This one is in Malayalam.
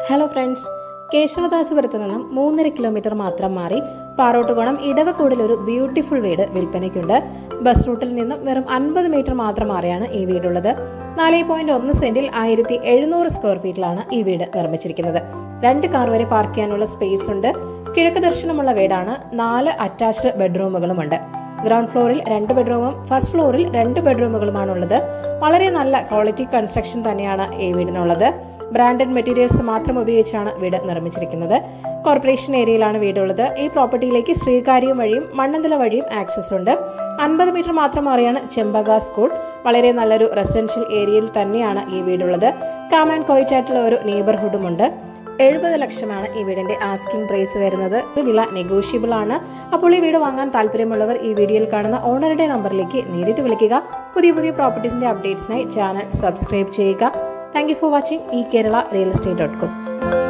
ഹലോ ഫ്രണ്ട്സ് കേശവദാസപുരത്ത് നിന്നും മൂന്നര കിലോമീറ്റർ മാത്രം മാറി പാറോട്ടുകോണം ഇടവക്കൂടിൽ ഒരു ബ്യൂട്ടിഫുൾ വീട് വിൽപ്പനയ്ക്കുണ്ട് ബസ് റൂട്ടിൽ നിന്നും വെറും അൻപത് മീറ്റർ മാത്രം മാറിയാണ് ഈ വീടുള്ളത് നാല് പോയിന്റ് ഒന്ന് സെന്റിൽ ആയിരത്തി എഴുന്നൂറ് സ്ക്വയർ ഫീറ്റിലാണ് ഈ വീട് നിർമ്മിച്ചിരിക്കുന്നത് രണ്ട് കാർ വരെ പാർക്ക് ചെയ്യാനുള്ള സ്പേസ് ഉണ്ട് കിഴക്ക് ദർശനമുള്ള വീടാണ് നാല് അറ്റാച്ച്ഡ് ബെഡ്റൂമുകളുമുണ്ട് ഗ്രൗണ്ട് ഫ്ലോറിൽ രണ്ട് ബെഡ്റൂമും ഫസ്റ്റ് ഫ്ലോറിൽ രണ്ട് ബെഡ്റൂമുകളുമാണുള്ളത് വളരെ നല്ല ക്വാളിറ്റി കൺസ്ട്രക്ഷൻ തന്നെയാണ് ഈ വീടിനുള്ളത് ബ്രാൻഡഡ് മെറ്റീരിയൽസ് മാത്രം ഉപയോഗിച്ചാണ് വീട് നിർമ്മിച്ചിരിക്കുന്നത് കോർപ്പറേഷൻ ഏരിയയിലാണ് വീടുള്ളത് ഈ പ്രോപ്പർട്ടിയിലേക്ക് ശ്രീകാര്യം വഴിയും മണ്ണന്തല വഴിയും ആക്സസ് ഉണ്ട് അൻപത് മീറ്റർ മാത്രം മാറിയാണ് ചെമ്പക സ്കൂൾ വളരെ നല്ലൊരു റെസിഡൻഷ്യൽ ഏരിയയിൽ തന്നെയാണ് ഈ വീടുള്ളത് കാം ആൻഡ് കോയിറ്റായിട്ടുള്ള ഒരു നെയ്ബർഹുഡുമുണ്ട് എഴുപത് ലക്ഷമാണ് ഈ വീടിന്റെ ആസ്കിംഗ് പ്രൈസ് വരുന്നത് ഇത് വില നെഗോഷ്യബിൾ ആണ് അപ്പോൾ ഈ വീട് വാങ്ങാൻ താല്പര്യമുള്ളവർ ഈ വീഡിയോയിൽ കാണുന്ന ഓണറുടെ നമ്പറിലേക്ക് നേരിട്ട് വിളിക്കുക പുതിയ പുതിയ പ്രോപ്പർട്ടീസിന്റെ അപ്ഡേറ്റ്സിനായി ചാനൽ സബ്സ്ക്രൈബ് ചെയ്യുക താങ്ക് യു ഫോർ വാച്ചിങ് ഈ Kerala real estate dot com